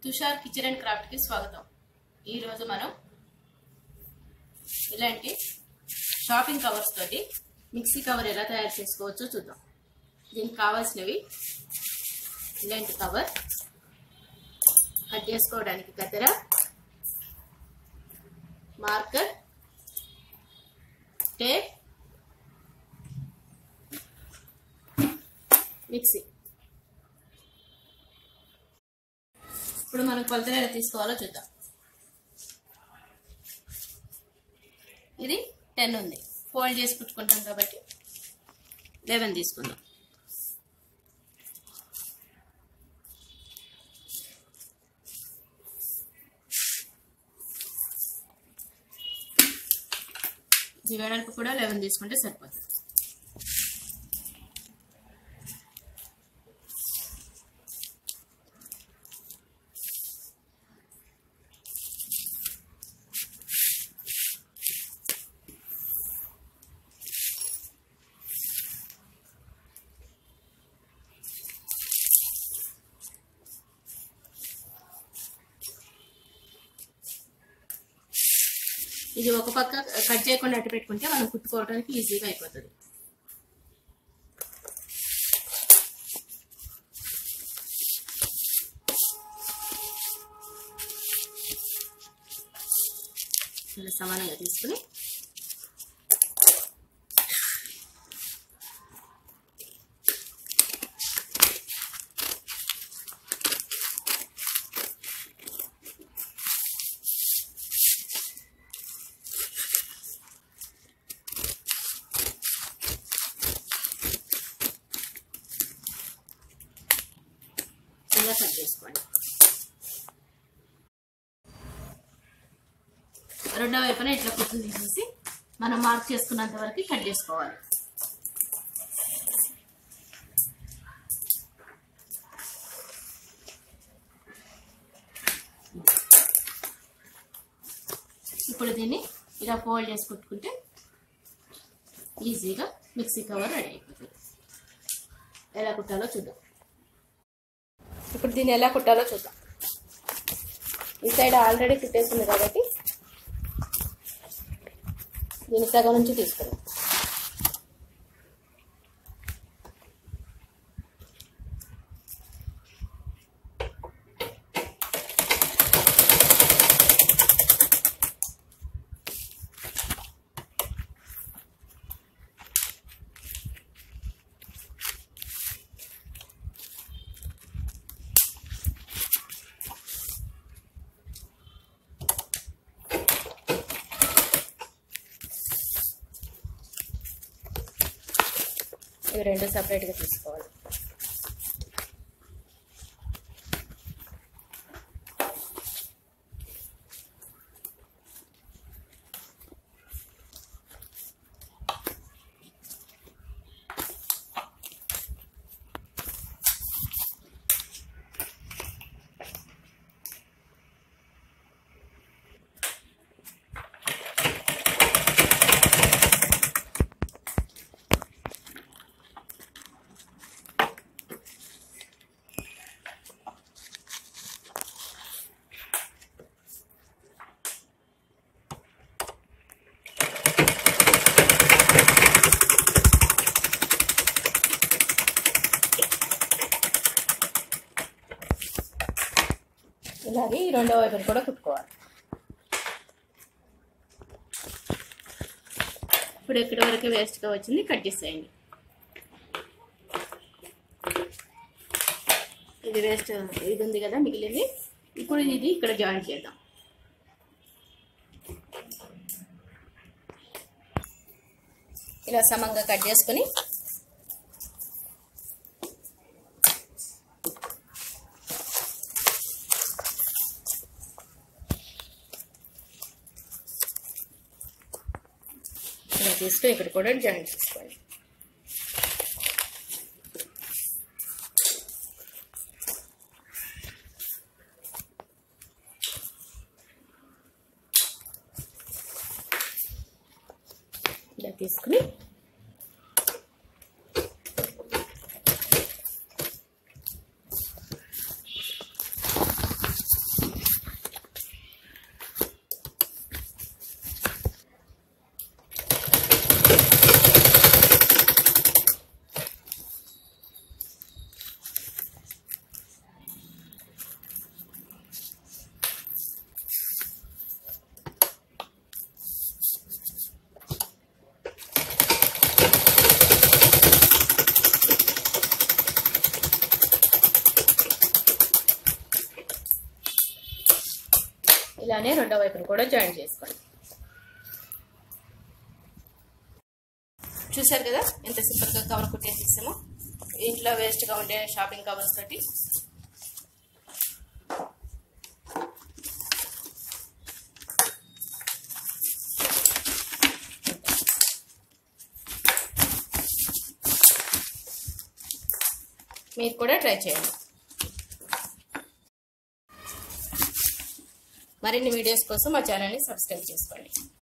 Tushar kitchen and craft కి స్వాగతం ఈ రోజు మనం ఇలాంటి షాపింగ్ కవర్స్ తోటి మిక్సీ కవర్ ఎలా తయారు చేసుకోవచ్చో చూద్దాం దీనికి కావాల్సినవి ఇలాంటి కవర్ కట్ చేసుకోవడానికి కత్తెర మార్కర్ టేప్ మిక్సీ ఇప్పుడు మనం కొలతలు ఎలా తీసుకోవాలో చూద్దాం ఇది టెన్ ఉంది ఫోల్డ్ చేసి కుట్టుకుంటాం కాబట్టి లెవెన్ తీసుకుందాం ఈ వెడల్పు కూడా లెవెన్ తీసుకుంటే సరిపోతుంది ఇది ఒక పక్క కట్ చేయకుండా అట్టు పెట్టుకుంటే మనం కుట్టుకోవడానికి ఈజీగా అయిపోతుంది ఇలా సమానంగా తీసుకుని ఇలా కట్ చేసుకోండి రెండో వైపున ఇట్లా కుట్లు తీసేసి మనం మార్క్ చేసుకున్నంత వరకు కట్ చేసుకోవాలి ఇప్పుడు దీన్ని ఇలా ఫోల్డ్ చేసి కుట్టుకుంటే ఈజీగా మిక్సీ కవర్ రెడీ అయిపోతుంది ఎలా కుట్టాలో చూద్దాం ఇప్పుడు దీన్ని ఎలా కుట్టాలో చూద్దాం ఈ సైడ్ ఆల్రెడీ కుట్టేసింది కాబట్టి దీని సగం నుంచి తీసుకున్నాం ఇవి రెండు సపరేట్గా తీసుకోవాలి ఇలాగే ఈ రెండో వైపుని కూడా కుట్టుకోవాలి ఇప్పుడు ఎక్కడి వరకు వేస్ట్గా వచ్చింది కట్ చేసేయండి ఇది వేస్ట్ ఇది ఉంది కదా మిగిలింది ఇప్పుడు ఇది ఇక్కడ జాయిన్ చేద్దాం ఇలా సమంగా కట్ చేసుకొని ఇలా తీసుకొని ఇక్కడ కూడా జాయిన్ చేసుకోండి ఇలా తీసుకుని ఇలానే రెండో వైపును కూడా జాయిన్ చేసుకోండి చూసారు కదా ఎంత సింపుల్గా కవర్ కుట్టేసేసామో ఇంట్లో వేస్ట్గా ఉండే షాపింగ్ కవర్స్ తోటి మీరు కూడా ట్రై చేయండి మరిన్ని వీడియోస్ కోసం మా ఛానల్ని సబ్స్క్రైబ్ చేసుకోండి